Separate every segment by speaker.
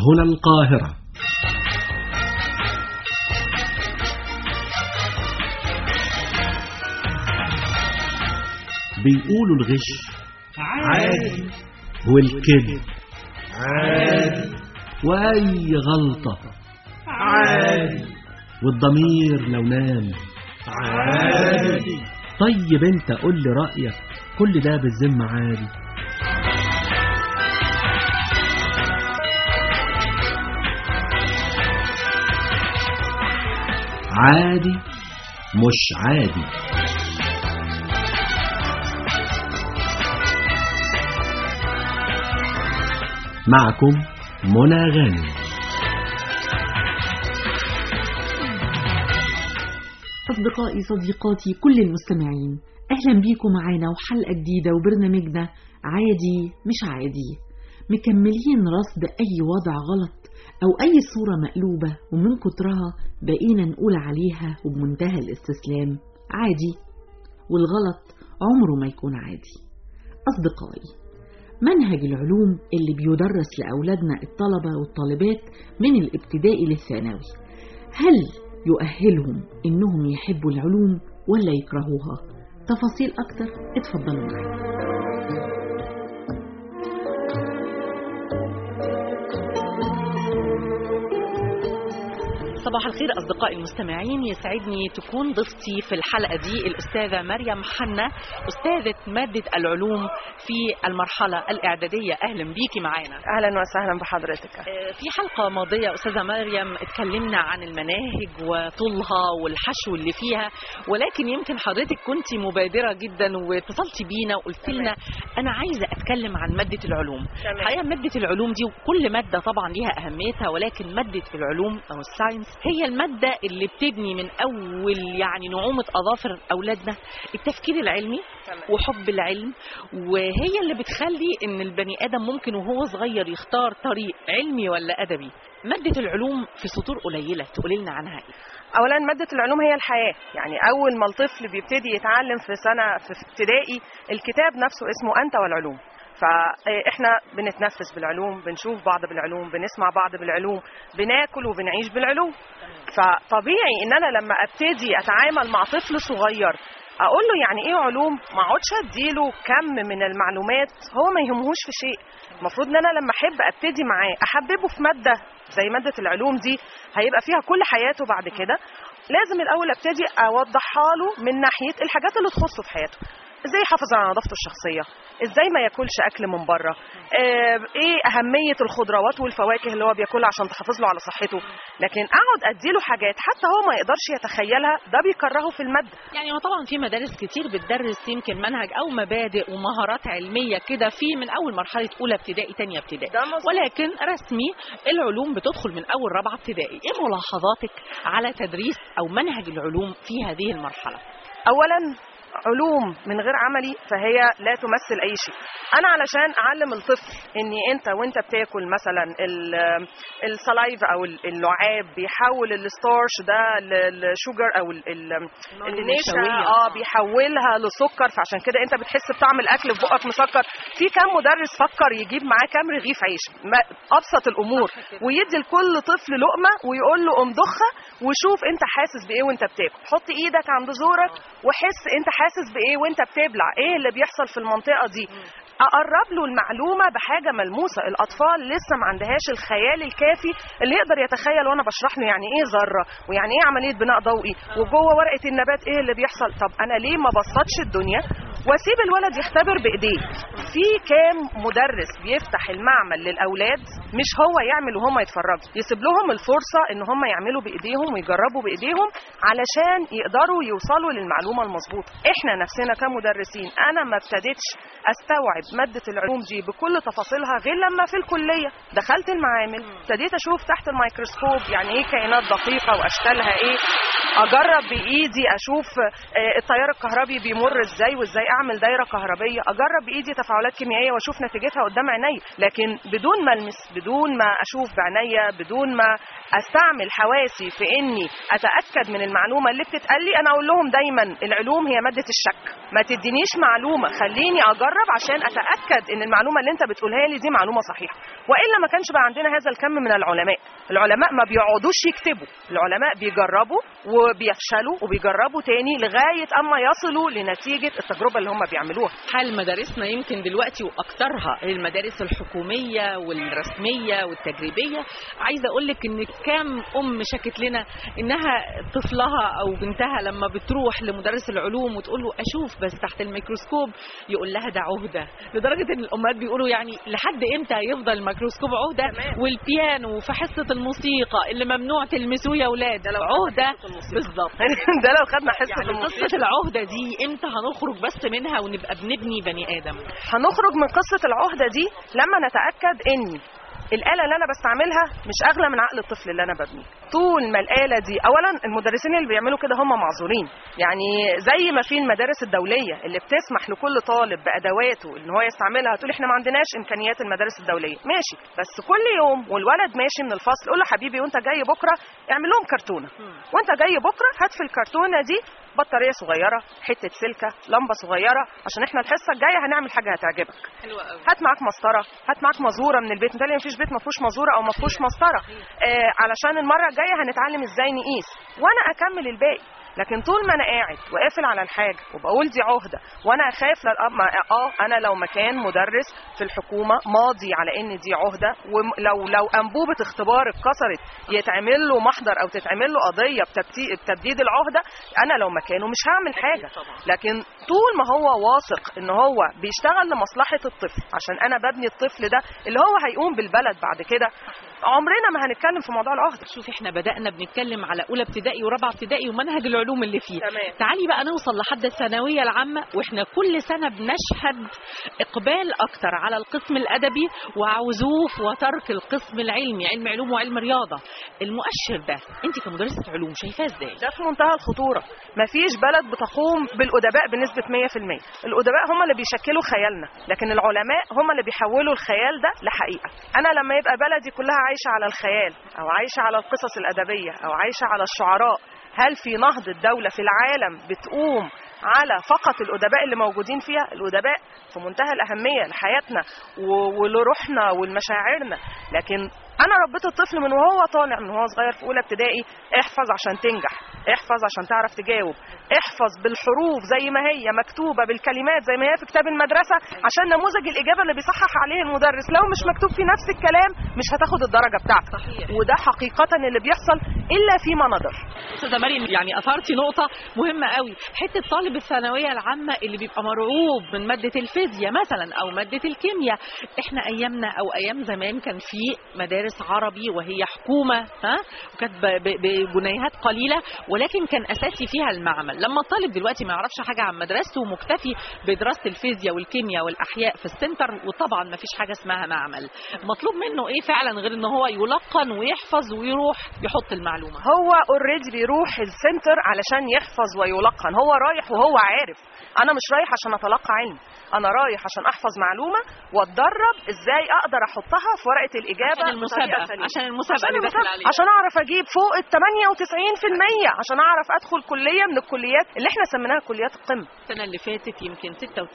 Speaker 1: هنا القاهرة بيقولوا الغش
Speaker 2: عادي
Speaker 1: والكذب
Speaker 2: عادي
Speaker 1: وأي غلطة
Speaker 2: عادي
Speaker 1: والضمير لو نام
Speaker 2: عادي
Speaker 1: طيب انت قول لي رأيك كل ده بالذمة عادي عادي مش عادي معكم منى غانم
Speaker 3: أصدقائي صديقاتي كل المستمعين أهلا بيكم معانا وحلقة جديدة وبرنامجنا عادي مش عادي مكملين رصد أي وضع غلط أو أي صورة مقلوبة ومن كترها بقينا نقول عليها وبمنتهى الاستسلام عادي والغلط عمره ما يكون عادي أصدقائي منهج العلوم اللي بيدرس لأولادنا الطلبة والطالبات من الابتدائي للثانوي هل يؤهلهم إنهم يحبوا العلوم ولا يكرهوها تفاصيل أكتر اتفضلوا معايا صباح الخير أصدقائي المستمعين يسعدني تكون ضيفتي في الحلقة دي الأستاذة مريم حنا أستاذة مادة العلوم في المرحلة الإعدادية أهلا بيكي معانا
Speaker 4: اهلا وسهلا بحضرتك
Speaker 3: آه، في حلقة ماضية أستاذة مريم اتكلمنا عن المناهج وطولها والحشو اللي فيها ولكن يمكن حضرتك كنت مبادرة جدا واتصلتي بينا وقلت لنا أنا عايزة أتكلم عن مادة العلوم
Speaker 4: تمام.
Speaker 3: الحقيقة مادة العلوم دي وكل مادة طبعا ليها أهميتها ولكن مادة العلوم أو الساينس هي المادة اللي بتبني من أول يعني نعومة أظافر أولادنا التفكير العلمي
Speaker 4: تمام.
Speaker 3: وحب العلم وهي اللي بتخلي ان البني ادم ممكن وهو صغير يختار طريق علمي ولا ادبي ماده العلوم في سطور قليله تقولي لنا عنها ايه
Speaker 4: اولا ماده العلوم هي الحياه يعني اول ما الطفل بيبتدي يتعلم في سنه في ابتدائي الكتاب نفسه اسمه انت والعلوم فاحنا بنتنفس بالعلوم بنشوف بعض بالعلوم بنسمع بعض بالعلوم بناكل وبنعيش بالعلوم فطبيعي ان انا لما ابتدي اتعامل مع طفل صغير اقول له يعني ايه علوم ما اقعدش اديله كم من المعلومات هو ما يهمهوش في شيء المفروض ان انا لما احب ابتدي معاه احببه في ماده زي ماده العلوم دي هيبقى فيها كل حياته بعد كده لازم الاول ابتدي اوضحها له من ناحيه الحاجات اللي تخصه في حياته ازاي يحافظ على نظافته الشخصيه ازاي ما ياكلش اكل من بره آه، ايه اهميه الخضروات والفواكه اللي هو بياكلها عشان تحافظ له على صحته لكن اقعد اديله حاجات حتى هو ما يقدرش يتخيلها ده بيكرهه في الماده
Speaker 3: يعني هو طبعا في مدارس كتير بتدرس يمكن منهج او مبادئ ومهارات علميه كده في من اول مرحله اولى ابتدائي تانية ابتدائي
Speaker 4: ده مظبوط.
Speaker 3: ولكن رسمي العلوم بتدخل من اول رابعه ابتدائي ايه ملاحظاتك على تدريس او منهج العلوم في هذه المرحله
Speaker 4: اولا علوم من غير عملي فهي لا تمثل اي شيء انا علشان اعلم الطفل اني انت وانت بتاكل مثلا ال- السلايف او ال- اللعاب بيحول الستارش ده للشوجر او ال- ال- النشا
Speaker 3: النشوية.
Speaker 4: اه بيحولها لسكر فعشان كده انت بتحس بطعم الاكل في بقك مسكر في كام مدرس فكر يجيب معاه كام رغيف عيش ما- ابسط الامور ويدي لكل طفل لقمه ويقول له امضخها وشوف انت حاسس بايه وانت بتاكل حط ايدك عند زورك وحس انت حاسس بايه وانت بتبلع ايه اللي بيحصل في المنطقه دي اقرب له المعلومه بحاجه ملموسه الاطفال لسه ما عندهاش الخيال الكافي اللي يقدر يتخيل وانا بشرح له يعني ايه ذره ويعني ايه عمليه بناء ضوئي وجوه ورقه النبات ايه اللي بيحصل طب انا ليه ما بسطش الدنيا واسيب الولد يختبر بايديه في كام مدرس بيفتح المعمل للاولاد مش هو يعمل وهم يتفرجوا يسيب لهم الفرصه ان هم يعملوا بايديهم ويجربوا بايديهم علشان يقدروا يوصلوا للمعلومه المظبوطه احنا نفسنا كمدرسين انا ما ابتديتش استوعب ماده العلوم دي بكل تفاصيلها غير لما في الكليه دخلت المعامل ابتديت اشوف تحت الميكروسكوب يعني ايه كائنات دقيقه واشكالها ايه اجرب بايدي اشوف آه، التيار الكهربي بيمر ازاي وازاي اعمل دايره كهربيه اجرب بايدي تفاعلات كيميائيه واشوف نتيجتها قدام عيني لكن بدون ملمس بدون ما اشوف بعينيا بدون ما استعمل حواسي في اني اتاكد من المعلومه اللي بتتقال لي انا اقول لهم دايما العلوم هي ماده الشك ما تدينيش معلومه خليني اجرب عشان اتاكد ان المعلومه اللي انت بتقولها لي دي معلومه صحيحه والا ما كانش بقى عندنا هذا الكم من العلماء العلماء ما بيقعدوش يكتبوا العلماء بيجربوا وبيفشلوا وبيجربوا تاني لغايه اما يصلوا لنتيجه التجربه اللي هم بيعملوها
Speaker 5: حال مدارسنا يمكن دلوقتي واكثرها المدارس الحكوميه والرسميه والتجريبيه عايزه اقول لك ان كام ام شكت لنا انها طفلها او بنتها لما بتروح لمدرس العلوم وتقول له اشوف بس تحت الميكروسكوب يقول لها ده عهده لدرجه ان الامهات بيقولوا يعني لحد امتى يفضل الميكروسكوب عهده
Speaker 4: تمام.
Speaker 5: والبيانو في حصه الموسيقى اللي ممنوع تلمسوه يا اولاد عهده بالظبط
Speaker 4: ده لو خدنا حصه
Speaker 5: يعني
Speaker 4: الموسيقى
Speaker 5: قصه العهده دي امتى هنخرج بس منها ونبقى بنبني بني ادم
Speaker 4: هنخرج من قصة العهدة دي لما نتأكد إن الآلة اللي أنا بستعملها مش أغلى من عقل الطفل اللي أنا ببنيه طول ما الآلة دي أولا المدرسين اللي بيعملوا كده هم معذورين يعني زي ما في المدارس الدولية اللي بتسمح لكل طالب بأدواته إن هو يستعملها تقول إحنا ما عندناش إمكانيات المدارس الدولية ماشي بس كل يوم والولد ماشي من الفصل قول له حبيبي وأنت جاي بكرة اعمل لهم كرتونة وأنت جاي بكرة هات في الكرتونة دي بطارية صغيرة حتة سلكة لمبة صغيرة عشان احنا الحصة الجاية هنعمل حاجة هتعجبك
Speaker 5: حلوه قوي
Speaker 4: هات معاك مسطره هات معاك مزوره من البيت متهيألي مفيش بيت ما فيهوش مزوره او ما فيهوش مسطره آه علشان المره الجايه هنتعلم ازاي نقيس وانا اكمل الباقي لكن طول ما انا قاعد وقافل على الحاجه وبقول دي عهده وانا خايف للأب ما اه انا لو مكان مدرس في الحكومه ماضي على ان دي عهده ولو لو انبوبه اختبار اتكسرت يتعمل له محضر او تتعمل له قضيه بتبتي- بتبديد العهده انا لو مكانه مش هعمل حاجه لكن طول ما هو واثق ان هو بيشتغل لمصلحه الطفل عشان انا ببني الطفل ده اللي هو هيقوم بالبلد بعد كده عمرنا ما هنتكلم في موضوع العهده
Speaker 5: شوفي احنا بدأنا بنتكلم على أولى ابتدائي ورابعة ابتدائي ومنهج العلوم اللي فيه
Speaker 4: تمام.
Speaker 5: تعالي بقى نوصل لحد الثانوية العامة واحنا كل سنة بنشهد إقبال أكتر على القسم الأدبي وعزوف وترك القسم العلمي علم علوم وعلم رياضة المؤشر ده انت كمدرسة علوم شايفاه ازاي؟
Speaker 4: ده في منتهى الخطوره مفيش بلد بتقوم بالادباء بنسبه 100% الادباء هم اللي بيشكلوا خيالنا لكن العلماء هم اللي بيحولوا الخيال ده لحقيقه انا لما يبقى بلدي كلها عايشه على الخيال او عايشه على القصص الادبيه او عايشه على الشعراء هل في نهضه دوله في العالم بتقوم على فقط الادباء اللي موجودين فيها الادباء في منتهى الاهميه لحياتنا و- ولروحنا ولمشاعرنا لكن انا ربيت الطفل من وهو طالع من وهو صغير في اولى ابتدائي احفظ عشان تنجح احفظ عشان تعرف تجاوب احفظ بالحروف زي ما هي مكتوبه بالكلمات زي ما هي في كتاب المدرسه عشان نموذج الاجابه اللي بيصحح عليه المدرس لو مش مكتوب فيه نفس الكلام مش هتاخد الدرجه بتاعتك
Speaker 5: صحيح.
Speaker 4: وده حقيقه اللي بيحصل الا فيما نظر
Speaker 5: استاذه مريم يعني اثرتي نقطه مهمه قوي حته طالب الثانويه العامه اللي بيبقى مرعوب من ماده الفيزياء مثلا او ماده الكيمياء احنا ايامنا او ايام زمان كان في مدارس عربي وهي حكومه ها وكانت ب- ب- بجنيهات قليله ولكن كان اساسي فيها المعمل لما الطالب دلوقتي ما يعرفش حاجه عن مدرسته ومكتفي بدراسه الفيزياء والكيمياء والاحياء في السنتر وطبعا ما فيش حاجه اسمها معمل مطلوب منه ايه فعلا غير ان هو يلقن ويحفظ ويروح يحط المعلومه
Speaker 4: هو اوريدي بيروح السنتر علشان يحفظ ويلقن هو رايح وهو عارف انا مش رايح عشان اتلقى علم انا رايح عشان احفظ معلومه واتدرب ازاي اقدر احطها في ورقه الاجابه
Speaker 5: عشان المسابقه
Speaker 4: بطريقة سليمة.
Speaker 5: عشان المسابقه
Speaker 4: عشان,
Speaker 5: اللي داخل
Speaker 4: المسابقة.
Speaker 5: عليها
Speaker 4: عشان اعرف اجيب فوق ال 98% عشان اعرف ادخل كليه من الكليات اللي احنا سميناها كليات القمه
Speaker 5: السنه اللي فاتت يمكن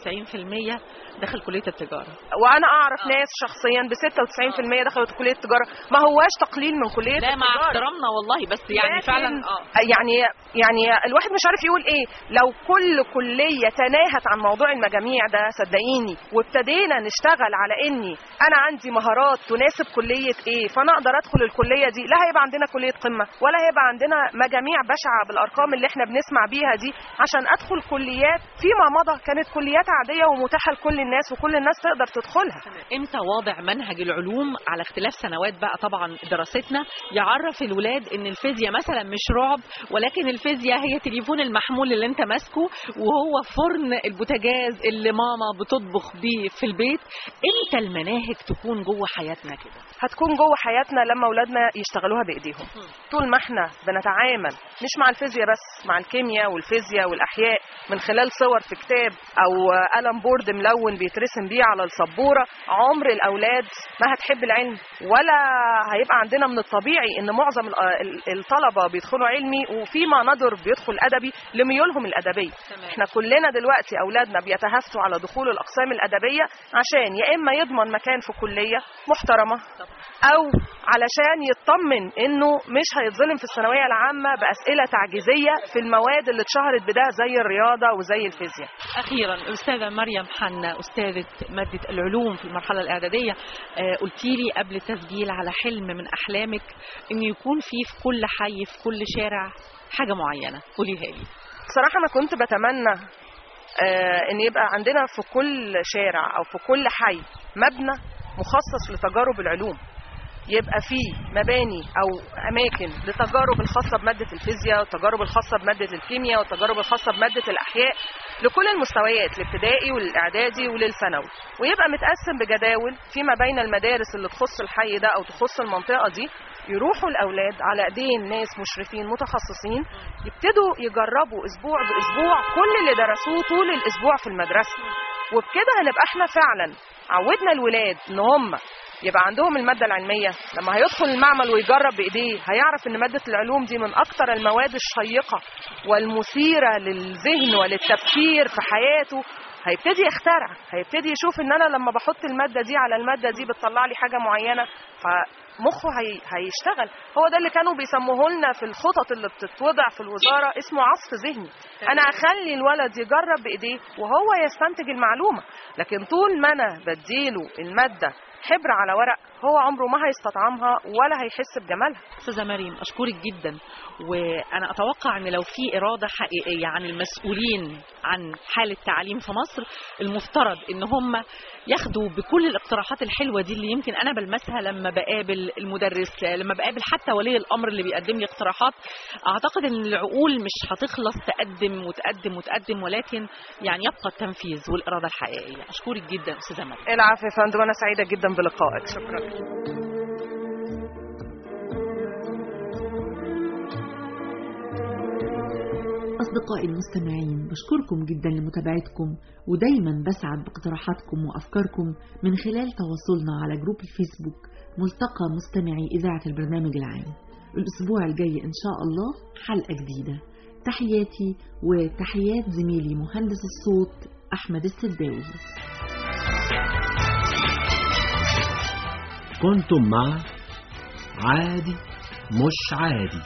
Speaker 5: 96% دخل كليه التجاره
Speaker 4: وانا اعرف
Speaker 5: آه.
Speaker 4: ناس شخصيا ب 96% دخلوا كليه التجاره ما هواش تقليل من كليه
Speaker 5: لا مع
Speaker 4: التجاره
Speaker 5: احترامنا والله بس يعني
Speaker 4: لكن
Speaker 5: فعلا اه
Speaker 4: يعني يعني الواحد مش عارف يقول ايه لو كل كليه تناهت عن موضوع المجاميع ده صدقيني وابتدينا نشتغل على اني انا عندي مهارات تناسب كليه ايه فانا اقدر ادخل الكليه دي لا هيبقى عندنا كليه قمه ولا هيبقى عندنا مجاميع بشعه بالارقام اللي احنا بنسمع بيها دي عشان ادخل كليات فيما مضى كانت كليات عاديه ومتاحه لكل الناس وكل الناس تقدر تدخلها
Speaker 5: امتى واضع منهج العلوم على اختلاف سنوات بقى طبعا دراستنا يعرف الولاد ان الفيزياء مثلا مش رعب ولكن الفيزياء هي تليفون المحمول اللي انت ماسكه وهو فرن البوتاجاز اللي ماما بتطبخ بيه في البيت امتى المناهج تكون جوه حياتنا كده
Speaker 4: هتكون جوه حياتنا لما اولادنا يشتغلوها بايديهم طول ما احنا بنتعامل مش مع الفيزياء بس مع الكيمياء والفيزياء والاحياء من خلال صور في كتاب او قلم بورد ملون بيترسم بيه على السبوره عمر الاولاد ما هتحب العلم ولا هيبقى عندنا من الطبيعي ان معظم ال- ال- الطلبه بيدخلوا علمي وفيما ندر بيدخل ادبي لميولهم الادبيه
Speaker 5: تمام.
Speaker 4: احنا كلنا دلوقتي اولادنا بيتهافتوا على دخول الاقسام الادبيه عشان يا اما يضمن مكان في كليه محترمه او علشان يطمن انه مش هيتظلم في الثانويه العامه باسئله تعجيزيه في المواد اللي اتشهرت بده زي الرياضه وزي الفيزياء
Speaker 5: اخيرا الاستاذه مريم حنا استاذه ماده العلوم في المرحله الاعداديه آه، قلتي لي قبل التسجيل على حلم من احلامك ان يكون في في كل حي في كل شارع حاجه معينه قوليها لي
Speaker 4: بصراحه انا كنت بتمنى آه، ان يبقى عندنا في كل شارع او في كل حي مبنى مخصص لتجارب العلوم يبقى فيه مباني او اماكن لتجارب الخاصه بماده الفيزياء والتجارب الخاصه بماده الكيمياء والتجارب الخاصه بماده الاحياء لكل المستويات الابتدائي والاعدادي وللثانوي ويبقى متقسم بجداول فيما بين المدارس اللي تخص الحي ده او تخص المنطقه دي يروحوا الاولاد على ايدين ناس مشرفين متخصصين يبتدوا يجربوا اسبوع باسبوع كل اللي درسوه طول الاسبوع في المدرسه وبكده هنبقى احنا فعلا عودنا الولاد ان هم يبقى عندهم الماده العلميه لما هيدخل المعمل ويجرب بايديه هيعرف ان ماده العلوم دي من اكتر المواد الشيقه والمثيره للذهن وللتفكير في حياته هيبتدي يخترع هيبتدي يشوف ان انا لما بحط الماده دي على الماده دي بتطلع لي حاجه معينه فمخه هي... هيشتغل هو ده اللي كانوا بيسموه لنا في الخطط اللي بتتوضع في الوزاره اسمه عصف ذهني انا اخلي الولد يجرب بايديه وهو يستنتج المعلومه لكن طول ما انا بديله الماده حبر على ورق هو عمره ما هيستطعمها ولا هيحس بجمالها
Speaker 5: استاذه مريم اشكرك جدا وانا اتوقع ان لو في اراده حقيقيه عن المسؤولين عن حال التعليم في مصر المفترض ان هم ياخدوا بكل الاقتراحات الحلوه دي اللي يمكن انا بلمسها لما بقابل المدرس لما بقابل حتى ولي الامر اللي بيقدم لي اقتراحات اعتقد ان العقول مش هتخلص تقدم وتقدم وتقدم ولكن يعني يبقى التنفيذ والاراده الحقيقيه اشكرك جدا استاذه مريم
Speaker 4: العفو يا فندم انا سعيده جدا بلقائك شكرا
Speaker 3: أصدقائي المستمعين بشكركم جدا لمتابعتكم ودايما بسعد باقتراحاتكم وأفكاركم من خلال تواصلنا على جروب الفيسبوك ملتقى مستمعي إذاعة البرنامج العام الأسبوع الجاي إن شاء الله حلقة جديدة تحياتي وتحيات زميلي مهندس الصوت أحمد السداوي
Speaker 1: كنتم مع عادي مش عادي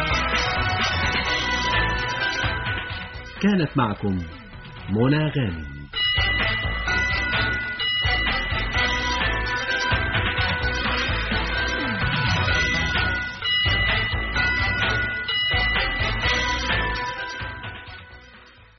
Speaker 1: كانت معكم منى غانم